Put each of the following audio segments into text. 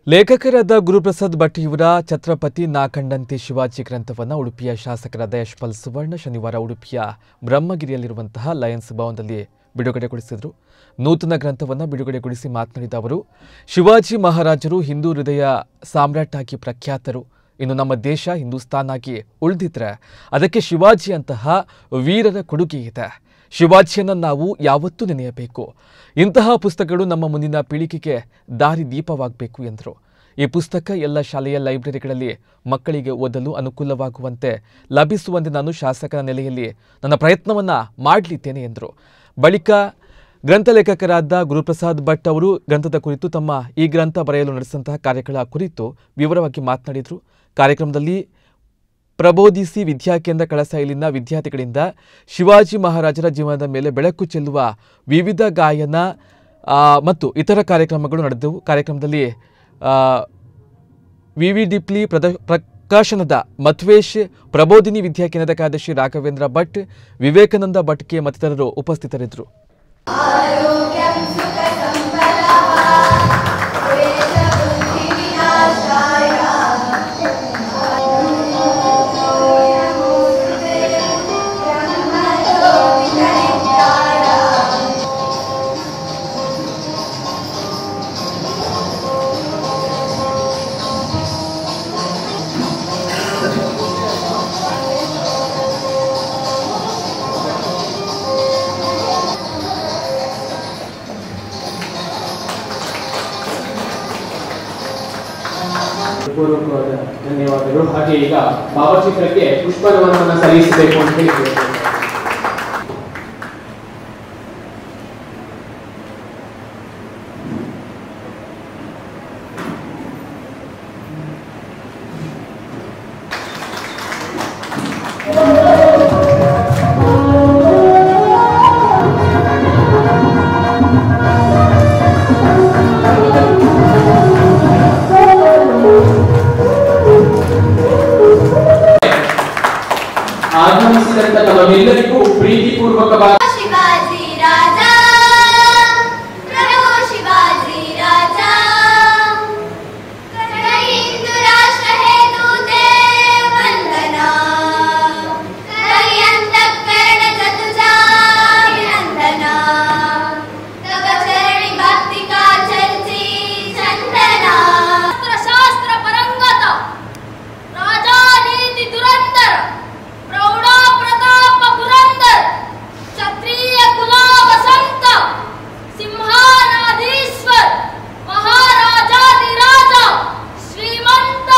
ಲೇಖಕರಾದ ಗುರುಪ್ರಸಾದ್ ಭಟ್ ಇವರ ಛತ್ರಪತಿ ನಾಕಂಡಂತಿ ಶಿವಾಜಿ ಗ್ರಂಥವನ್ನು ಉಡುಪಿಯ ಶಾಸಕರಾದ ಯಶ್ಪಾಲ್ ಸುವರ್ಣ ಶನಿವಾರ ಉಡುಪಿಯ ಬ್ರಹ್ಮಗಿರಿಯಲ್ಲಿರುವಂತಹ ಲಯನ್ಸ್ ಭವನದಲ್ಲಿ ಬಿಡುಗಡೆಗೊಳಿಸಿದರು ನೂತನ ಗ್ರಂಥವನ್ನು ಬಿಡುಗಡೆಗೊಳಿಸಿ ಮಾತನಾಡಿದ ಅವರು ಶಿವಾಜಿ ಮಹಾರಾಜರು ಹಿಂದೂ ಹೃದಯ ಸಾಮ್ರಾಟ್ ಆಗಿ ಪ್ರಖ್ಯಾತರು ಇನ್ನು ನಮ್ಮ ದೇಶ ಹಿಂದೂಸ್ತಾನ್ ಆಗಿ ಉಳಿದಿದ್ರೆ ಅದಕ್ಕೆ ಶಿವಾಜಿ ಅಂತಹ ವೀರರ ಕೊಡುಗೆ ಇದೆ ಶಿವಾಜಿಯನ್ನು ನಾವು ಯಾವತ್ತೂ ನೆನೆಯಬೇಕು ಇಂತಹ ಪುಸ್ತಕಗಳು ನಮ್ಮ ಮುಂದಿನ ಪೀಳಿಗೆಗೆ ದಾರಿ ದೀಪವಾಗಬೇಕು ಎಂದರು ಈ ಪುಸ್ತಕ ಎಲ್ಲ ಶಾಲೆಯ ಲೈಬ್ರರಿಗಳಲ್ಲಿ ಮಕ್ಕಳಿಗೆ ಓದಲು ಅನುಕೂಲವಾಗುವಂತೆ ಲಭಿಸುವಂತೆ ನಾನು ಶಾಸಕನ ನೆಲೆಯಲ್ಲಿ ನನ್ನ ಪ್ರಯತ್ನವನ್ನು ಮಾಡಲಿದ್ದೇನೆ ಎಂದರು ಬಳಿಕ ಗ್ರಂಥಲೇಖಕರಾದ ಗುರುಪ್ರಸಾದ್ ಭಟ್ ಅವರು ಗ್ರಂಥದ ಕುರಿತು ತಮ್ಮ ಈ ಗ್ರಂಥ ಬರೆಯಲು ನಡೆಸಿದಂತಹ ಕಾರ್ಯಗಳ ಕುರಿತು ವಿವರವಾಗಿ ಮಾತನಾಡಿದರು ಕಾರ್ಯಕ್ರಮದಲ್ಲಿ ಪ್ರಬೋಧಿಸಿ ವಿದ್ಯಾಕೇಂದ್ರ ಕಳಸ ಇಲ್ಲಿನ ವಿದ್ಯಾರ್ಥಿಗಳಿಂದ ಶಿವಾಜಿ ಮಹಾರಾಜರ ಜೀವನದ ಮೇಲೆ ಬೆಳಕು ಚೆಲ್ಲುವ ವಿವಿಧ ಗಾಯನ ಆ, ಮತ್ತು ಇತರ ಕಾರ್ಯಕ್ರಮಗಳು ನಡೆದವು ಕಾರ್ಯಕ್ರಮದಲ್ಲಿ ಆ, ವಿವಿಡಿಪ್ಲಿ ಪ್ರದ ಪ್ರಕಾಶನದ ಮಧ್ವೇಶ್ ಪ್ರಬೋಧಿನಿ ವಿದ್ಯಾಕೇಂದ್ರದ ಕಾರ್ಯದರ್ಶಿ ರಾಘವೇಂದ್ರ ಭಟ್ ವಿವೇಕಾನಂದ ಭಟ್ಕೆ ಮತ್ತಿತರರು ಉಪಸ್ಥಿತರಿದ್ದರು आरोग्यं सुखसम्पदः क्लेशबुद्धिविनाशाय ब्रह्मज्योतिकनित्याय ಪೂರ್ವಕವಾದ ಧನ್ಯವಾದಗಳು ಹಾಗೆ ಈಗ ಭಾವಚಿತ್ರಕ್ಕೆ ಪುಷ್ಪನಮನವನ್ನು ಸಲ್ಲಿಸಬೇಕು ಅಂತ ಹೇಳಿ ಕೇಳ್ಕೊಳ್ತೇನೆ. ಆಗಮಿಸಿದಂತ ನಮ್ಮೆಲ್ಲರಿಗೂ ಪ್ರೀತಿಪೂರ್ವಕವಾಗಿ शिवाजी राजा प्रभु शिवाजी राजा हिंदू राष्ट्र हेतु ते वंदना करी अंतःकरण चतुजा अभिनंदना तव चरणी भक्ति का चर्ची चंदना ಶಾಸ್ತ್ರ ಪರಂಗತ ರಾಜಾನೀತಿ ದುರಂದರ ಪ್ರೌಢ ಪ್ರತಾಪ ಪುರಂದರ ಕ್ಷತ್ರಿಯ ಕುಲ ವಸಂತ ಸಿಂಹಾನಾಧೀಶ್ವರ ಮಹಾರಾಜಾಧಿರಾಜ ಶ್ರೀಮಂತ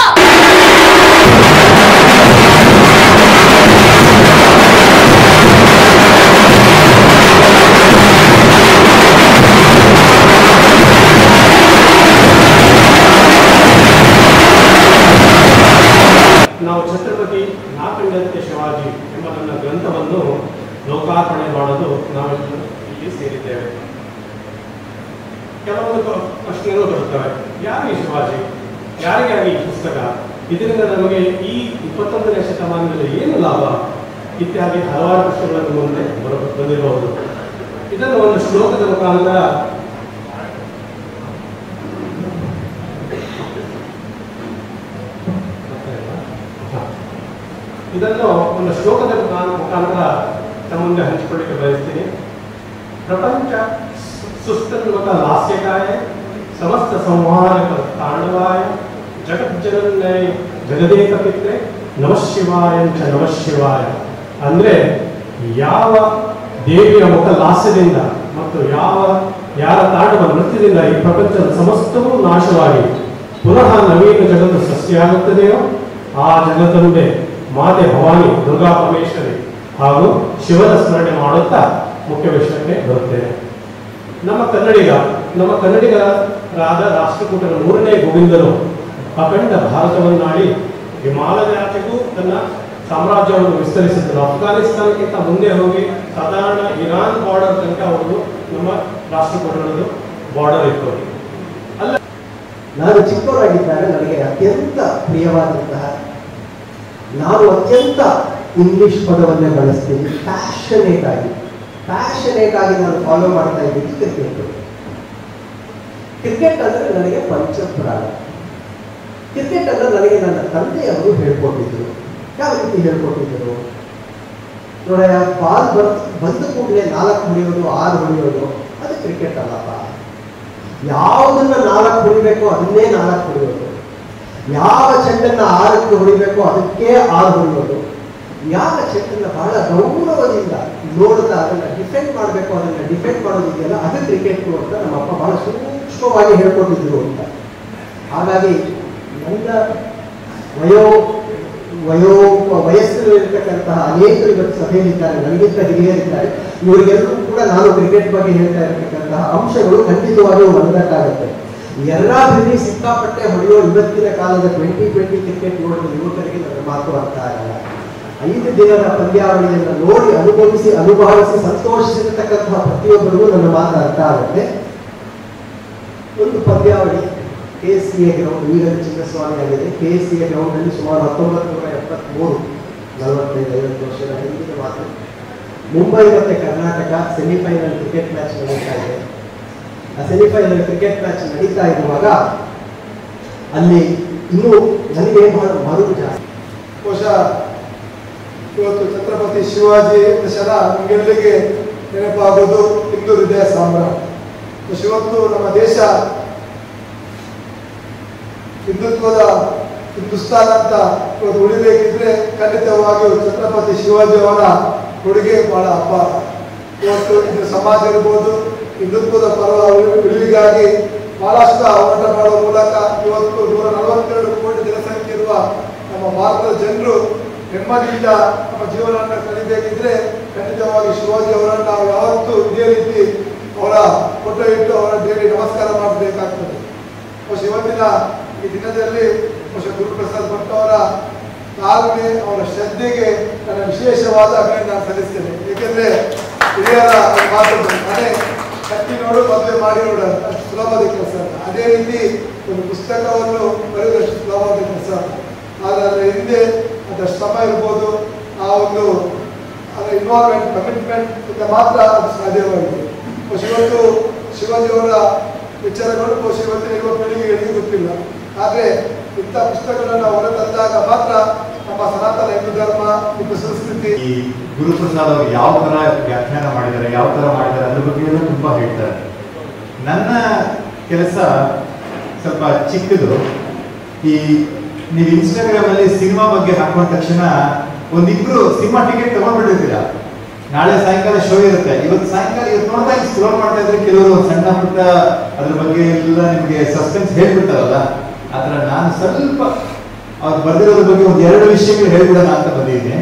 ನಾವು ಛತ್ರಪತಿ ನಾಕಂಡಂತೆ ಶಿವಾಜಿ ಎಂಬ ನನ್ನ ಗ್ರಂಥವನ್ನು ಲೋಕಾರ್ಪಣೆ ಮಾಡಲು ನಾವೆಲ್ಲರೂ ಇಲ್ಲಿ ಸೇರಿದ್ದೇವೆ ಕೆಲವೊಂದು ಪ- ಪ್ರಶ್ನೆಗಳು ಬರುತ್ತವೆ ಯಾರು ಈ ಶಿವಾಜಿ ಯಾರಿಗಾಗಿ ಈ ಪುಸ್ತಕ ಇದರಿಂದ ನಮಗೆ ಈ ಇಪ್ಪತ್ತೊಂದನೇ ಶತಮಾನದಲ್ಲಿ ಏನು ಲಾಭ ಇತ್ಯಾದಿ ಹಲವಾರು ಪ್ರಶ್ನೆಗಳನ್ನು ಮುಂದೆ ಬರ ಬಂದಿರಬಹುದು ಇದನ್ನು ಒಂದು ಶ್ಲೋಕದ ಮುಖಾಂತರ ಹ. ಇದನ್ನು ಒಂದು ಶ್ಲೋಕದ ಮುಖಾ- ಮುಖಾಂತರ ತಮ್ಮ ಮುಂದೆ ಹಂಚಿಕೊಳ್ಳಿಕ್ಕೆ ಬಯಸ್ತೀನಿ ಪ್ರಪಂಚ ಸು- ಸುಸ್ತನ್ಮಕ ಲಾಸ್ಯಕಾಯ ಸಮಸ್ತ ಸಂಹಾರಕ ತಾಂಡವಾಯ ಜಗಜ್ಜನನ್ನೇ ಜಗದೇಕ ಪಿತ್ರೆ ನಮಃ ಶಿವಾಯ ಚ ನಮಃ ಶಿವಾಯ ಅಂದ್ರೆ ಯಾವ ದೇವಿಯ ಮುಖ ಲಾಸ್ಯದಿಂದ ಮತ್ತು ಯಾವ ಯಾರ ತಾಂಡವ ನೃತ್ಯದಿಂದ ಈ ಪ್ರಪಂಚದ ಸಮಸ್ತವೂ ನಾಶವಾಗಿ ಪುನಃ ನವೀನ ಜಗತ್ತು ಸೃಷ್ಟಿಯಾಗುತ್ತದೆಯೋ ಆ ಜಗತ್ತಂಬೆ ಮಾತೆ ಭವಾನಿ ದುರ್ಗಾ ಪರಮೇಶ್ವರಿ ಹಾಗೂ ಶಿವನ ಸ್ಮರಣೆ ಮಾಡುತ್ತಾ ಮುಖ್ಯ ವಿಷಯಕ್ಕೆ ಬರುತ್ತೇನೆ ನಮ್ಮ ಕನ್ನಡಿಗ ನಮ್ಮ ಕನ್ನಡಿಗರಾದ ರಾಷ್ಟ್ರಕೂಟರ ಮೂರನೇ ಗೋವಿಂದನು ಅಖಂಡ ಭಾರತವನ್ನಾಡಿ ಹಿಮಾಲಯಾಚೆಗೂ ತನ್ನ ಸಾಮ್ರಾಜ್ಯವನ್ನು ವಿಸ್ತರಿಸಿದ್ದರು ಅಫ್ಘಾನಿಸ್ತಾನಕ್ಕಿಂತ ಮುಂದೆ ಹೋಗಿ ಸಾಧಾರಣ ಇರಾನ್ ಬಾರ್ಡರ್ ತನಕ ಅವರು ನಮ್ಮ ರಾಷ್ಟ್ರಕೂಟರದ್ದು ಬಾರ್ಡರ್ ಇತ್ತು ಅಲ್ಲ ನಾನು ಚಿಕ್ಕವರಾಗಿದ್ದಾಗ ನನಗೆ ಅತ್ಯಂತ ಪ್ರಿಯವಾದಂತಹ ನಾನು ಅತ್ಯಂತ ಇಂಗ್ಲಿಷ್ ಪದವನ್ನೇ ಬಳಸ್ತೀನಿ ಪ್ಯಾಷನೇಟ್ ಆಗಿ ಪ್ಯಾಷನೇಟ್ ಆಗಿ ನಾನು ಫಾಲೋ ಮಾಡ್ತಾ ಇದ್ದೀನಿ ಕ್ರಿಕೆಟ್ ಕ್ರಿಕೆಟ್ ಅಂದ್ರೆ ನನಗೆ ಪಂಚಪ್ರಾಣ ಕ್ರಿಕೆಟ್ ಅನ್ನು ನನಗೆ ನನ್ನ ತಂದೆಯವರು ಹೇಳ್ಕೊಟ್ಟಿದ್ರು ಯಾವ ರೀತಿ ಹೇಳ್ಕೊಟ್ಟಿದ್ರು ನೋಡಯ್ಯ ಬಾಲ್ ಬಂದು ಬಂದ ಕೂಡಲೇ ನಾಲ್ಕು ಹೊಡೆಯೋದು ಆರು ಹೊಡೆಯೋದು ಅದು ಕ್ರಿಕೆಟ್ ಅಲ್ಲಪ್ಪ ಯಾವುದನ್ನ ನಾಲ್ಕು ಹೊಡಿಬೇಕೋ ಅದನ್ನೇ ನಾಲ್ಕು ಹೊಡೆಯೋದು ಯಾವ ಚೆಂಡನ್ನ ಆರಕ್ಕೆ ಹೊಡಿಬೇಕೋ ಅದಕ್ಕೆ ಆರು ಹೊಡೆಯೋದು ಯಾವ ಚೆಂಡನ್ನ ಬಹಳ ಗೌರವದಿಂದ ನೋಡ್ತಾ ಅದನ್ನ ಡಿಫೆಂಡ್ ಮಾಡಬೇಕು ಅದನ್ನ ಡಿಫೆಂಡ್ ಮಾಡೋದಿದೆಯಲ್ಲ ಅದು ಕ್ರಿಕೆಟ್ ಅಂತ ನಮ್ಮಪ್ಪ ಬಹಳ ಸೂಕ್ಷ್ಮವಾಗಿ ಹೇಳ್ಕೊಟ್ಟಿದ್ರು ಅಂತ ಹಾಗಾಗಿ ನನ್ನ ವಯೋ ವಯೋ ವಯಸ್ಸಿನಲ್ಲಿರ್ತಕ್ಕಂತಹ ಅನೇಕರು ಇವತ್ತು ಸಭೆಯಲ್ಲಿದ್ದಾರೆ ನನಗಿಂತ ಹಿರಿಯರಿದ್ದಾರೆ ಇವರಿಗೆಲ್ಲರೂ ಕೂಡ ನಾನು ಕ್ರಿಕೆಟ್ ಬಗ್ಗೆ ಹೇಳ್ತಾ ಇರತಕ್ಕಂತಹ ಅಂಶಗಳು ಖಂಡಿತವಾಗಿಯೂ ಒಂದಕ್ಕಾಗುತ್ತೆ ಎಲ್ಲಾದ್ರಲ್ಲಿ ಸಿಕ್ಕಾಪಟ್ಟೆ ಹೊಡೆಯೋ ಇವತ್ತಿನ ಕಾಲದ ಟ್ವೆಂಟಿ ಟ್ವೆಂಟಿ ಕ್ರಿಕೆಟ್ ನೋಡಿದ ಯುವಕರಿಗೆ ನನ್ನ ಮಾತು ಅರ್ಥ ಆಗಲ್ಲ ಐದು ದಿನದ ಪಂದ್ಯಾವಳಿಯನ್ನು ನೋಡಿ ಅನುಭವಿಸಿ ಅನುಭವಿಸಿ ಸಂತೋಷಿಸಿರ್ತಕ್ಕಂತಹ ಪ್ರತಿಯೊಬ್ಬರಿಗೂ ನನ್ನ ಮಾತು ಅರ್ಥ ಆಗುತ್ತೆ ಒಂದು ಪಂದ್ಯಾವಳಿ K S C A ground ಈಗ ಚಿನ್ನಸ್ವಾಮಿ ಆಗಿದೆ ಕೆ ಎಸ್ ಸಿ ಎ ಗ್ರೌಂಡಲ್ಲಿ ಸುಮಾರು ಹತ್ತೊಂಬತ್ತು ನೂರ ಎಪ್ಪತ್ತ್ಮೂರು ನಲವತ್ತೈದು ಐವತ್ತು ವರ್ಷದ ಹಿಂದಿನ ಮಾತು ಮುಂಬೈ ಮತ್ತು ಕರ್ನಾಟಕ ಸೆಮಿಫೈನಲ್ ಕ್ರಿಕೆಟ್ ಮ್ಯಾಚ್ ನಡೀತಾ ಇದೆ ಆ ಸೆಮಿಫೈನಲ್ ಕ್ರಿಕೆಟ್ ಮ್ಯಾಚ್ ನಡೀತಾ ಇರುವಾಗ ಅಲ್ಲಿ ಇನ್ನೂ ನನಗೆ ಬಹಳ ಮರುವು ಜಾಸ್ತಿ ಬಹುಶಃ ಇವತ್ತು ಛತ್ರಪತಿ ಶಿವಾಜಿ ದಶರ ನಮಗೆಲ್ಲರಿಗೆ ನೆನಪಾಗೋದು ಹಿಂದೂ ಹೃದಯ ಸಾಮ್ರಾಟ್ ಬಹುಶಃ ಇವತ್ತು ನಮ್ಮ ದೇಶ ಹಿಂದುತ್ವದ ಹಿಂದೂಸ್ತಾನ್ ಅಂತ ಇವತ್ತು ಉಳಿಬೇಕಿದ್ರೆ ಖಂಡಿತವಾಗಿಯೂ ಛತ್ರಪತಿ ಶಿವಾಜಿ ಅವರ ಕೊಡುಗೆ ಬಹಳ ಅಪಾರ ಇವತ್ತು ಇದು ಸಮಾಜ ಇರ್ಬೋದು ಹಿಂದುತ್ವದ ಪರ್ವ ಉಳಿ- ಉಳಿವಿಗಾಗಿ ಬಹಳಷ್ಟು ಹೋರಾಟ ಮಾಡುವ ಮೂಲಕ ಇವತ್ತು ನೂರ ನಲವತ್ತೆರಡು ಕೋಟಿ ಜನಸಂಖ್ಯೆ ಇರುವ ನಮ್ಮ ಭಾರತದ ಜನರು ನೆಮ್ಮದಿಯಿಂದ ನಮ್ಮ ಜೀವನವನ್ನು ಕಲಿಬೇಕಿದ್ರೆ ಖಂಡಿತವಾಗಿ ಶಿವಾಜಿ ಅವರನ್ನು ನಾವು ಯಾವತ್ತೂ ಇದೇ ರೀತಿ ಅವರ ಫೋಟೋ ಇಟ್ಟು ಅವರ ಡೈಲಿ ನಮಸ್ಕಾರ ಮಾಡಬೇಕಾಗ್ತದೆ ಬಹುಶಃ ಇವತ್ತಿನ ಈ ದಿನದಲ್ಲಿ ಬಹುಶಃ ಗುರುಪ್ರಸಾದ್ ಭಟ್ ಅವರ ತಾಳ್ಮೆ ಅವರ ಶ್ರದ್ಧೆಗೆ ನನ್ನ ವಿಶೇಷವಾದ ಅಭಿನಂದನೆ ನಾನು ಸಲ್ಲಿಸ್ತೇನೆ ಏಕೆಂದ್ರೆ ಹಿರಿಯರ ಮಾತು ಮನೆ ಕಟ್ಟಿ ನೋಡು ಮದುವೆ ಮಾಡಿ ನೋಡು ಅಂತ ಅಷ್ಟು ಸುಲಭದ ಕೆಲಸ ಅಲ್ಲ. ಅದೇ ರೀತಿ ಒಂದು ಪುಸ್ತಕವನ್ನು ಬರೆಯುವುದಷ್ಟು ಸುಲಭವಾದ ಕೆಲಸ ಅಲ್ಲ. ಆದರೆ ಅದರ ಹಿಂದೆ ಅದರ ಶ್ರಮ ಇರ್ಬೋದು ಆ ಒಂದು ಅದರ ಇನ್ವಾಲ್ವ್ಮೆಂಟ್ ಕಮಿಟ್ಮೆಂಟ್ ಇಂದ ಮಾತ್ರ ಅದು ಸಾಧ್ಯವಾಗಿದೆ ಬಹುಶಃ ಇವತ್ತು ಶಿವಾಜಿಯವರ ವಿಚಾರಗಳು ಬಹುಶಃ ಇವತ್ತಿನ ಯುವ ಪೀಳಿಗೆಗಳಿಗೆ ಗೊತ್ತಿಲ್ಲ ಆದರೆ ಇಂಥ ಪುಸ್ತಕಗಳನ್ನು ಹೊರತಂದಾಗ ಮಾತ್ರ ನಮ್ಮ ಸನಾತನ ಹಿಂದೂ ಧರ್ಮ ಹಿಂದೂ ಸಂಸ್ಕೃತಿ ಈ ಗುರುಪ್ರಸಾದ್ ಅವರು ಯಾವ ತರ ವ್ಯಾಖ್ಯಾನ ಮಾಡಿದ್ದಾರೆ ಯಾವ ತರ ಮಾಡಿದ್ದಾರೆ ಅದ್ರ ಬಗ್ಗೆ ಎಲ್ಲ ತುಂಬಾ ಹೇಳ್ತಾರೆ ನನ್ನ ಕೆಲಸ ಸ್ವಲ್ಪ ಚಿಕ್ಕದು ಈ ನೀವು ಇನ್ಸ್ಟಾಗ್ರಾಮ್ ಅಲ್ಲಿ ಸಿನಿಮಾ ಬಗ್ಗೆ ಹಾಕೊಂಡ ತಕ್ಷಣ ಒಂದಿಬ್ರು ಸಿನಿಮಾ ಟಿಕೆಟ್ ತಗೊಂಡ್ಬಿಟ್ಟಿರ್ತೀರಾ ನಾಳೆ ಸಾಯಂಕಾಲ ಶೋ ಇರುತ್ತೆ ಇವತ್ತು ಸಾಯಂಕಾಲ ಇವತ್ತು ನೋಡ್ತಾ ಸ್ಕ್ರೋಲ್ ಮಾಡ್ತಾ ಇದ್ರೆ ಕೆಲವರು ಸಣ್ಣ ಪುಟ್ಟ ಅದ್ರ ಬಗ್ಗೆ ಎಲ್ಲ ನಿಮಗೆ ಸಸ್ಪೆನ್ಸ್ ಹೇಳ್ಬಿಡ್ತಾರಲ್ಲ ಆತರ ನಾನು ಸ್ವಲ್ಪ ಅವ್ರು ಬರೆದಿರೋದ್ರ ಬಗ್ಗೆ ಒಂದು ಎರಡು ವಿಷಯಗಳು ಹೇಳ್ಬಿಡೋಣ ಅಂತ ಬಂದಿದ್ದೀನಿ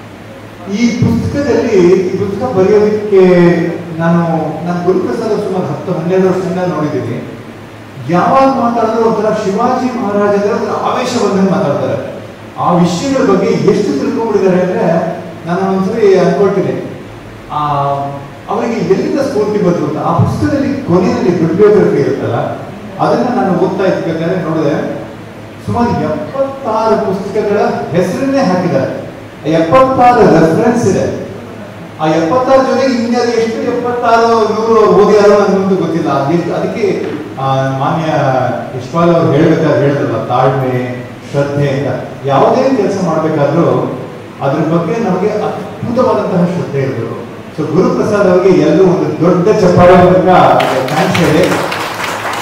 ಈ ಪುಸ್ತಕದಲ್ಲಿ ಈ ಪುಸ್ತಕ ಬರೆಯೋದಕ್ಕೆ ನಾನು ನಾನು ಗುರುಪ್ರಸಾದ್ ಅವ್ರು ಸುಮಾರು ಹತ್ತು ಹನ್ನೆರಡು ವರ್ಷದಿಂದ ನೋಡಿದ್ದೀನಿ ಯಾವಾಗ ಮಾತಾಡಿದ್ರು ಒಂಥರ ಶಿವಾಜಿ ಮಹಾರಾಜರ ಒಂದು ಆವೇಶ ಬಂದಂಗೆ ಮಾತಾಡ್ತಾರೆ ಆ ವಿಷಯಗಳ ಬಗ್ಗೆ ಎಷ್ಟು ತಿಳ್ಕೊಂಡ್ಬಿಟ್ಟಿದ್ದಾರೆ ಅಂದ್ರೆ ನಾನು ಒಂದ್ಸರಿ ಅನ್ಕೊಳ್ತೀನಿ ಆ ಅವರಿಗೆ ಎಲ್ಲಿಂದ ಸ್ಫೂರ್ತಿ ಬಂತು ಅಂತ ಆ ಪುಸ್ತಕದಲ್ಲಿ ಕೊನೆಯಲ್ಲಿ ಬಿಬ್ಲಿಯೋಗ್ರಫಿ ಇರುತ್ತಲ್ಲ ಅದನ್ನ ನಾನು ಓದ್ತಾ ಇರ್ಬೇಕಾದ್ರೆ ನೋಡಿದೆ ಸುಮಾರು ಎಪ್ಪತ್ತಾರು ಪುಸ್ತಕಗಳ ಹೆಸರನ್ನೇ ಹಾಕಿದ್ದಾರೆ ಆ ಎಪ್ಪತ್ತಾರು ರೆಫರೆನ್ಸ್ ಇದೆ ಆ ಎಪ್ಪತ್ತಾರು ಜೊತೆಗೆ ಇನ್ಯಾರು ಎಷ್ಟು ಎಪ್ಪತ್ತಾರು ನೂರು ಓದಿಯಾರೋ ಅನ್ನೋದು ಗೊತ್ತಿಲ್ಲ ಅದಕ್ಕೆ ಅದಕ್ಕೆ ಆ, ಮಾನ್ಯ ಯಶ್ಪಾಲ್ ಅವ್ರು ಹೇಳ್ಬೇಕಾದ್ರೆ ಹೇಳಿದ್ರಲ್ಲ ತಾಳ್ಮೆ ಶ್ರದ್ಧೆ ಅಂತ ಯಾವುದೇ ಕೆಲಸ ಮಾಡಬೇಕಾದ್ರೂ ಅದ್ರ ಬಗ್ಗೆ ನಮಗೆ ಅದ್ಭುತವಾದಂತಹ ಶ್ರದ್ಧೆ ಇರಬೇಕು ಸೊ ಗುರುಪ್ರಸಾದ್ ಅವರಿಗೆ ಎಲ್ಲರೂ ಒಂದು ದೊಡ್ಡ ಚಪ್ಪಾಳೆ ಮೂಲಕ ಥ್ಯಾಂಕ್ಸ್ ಹೇಳಿ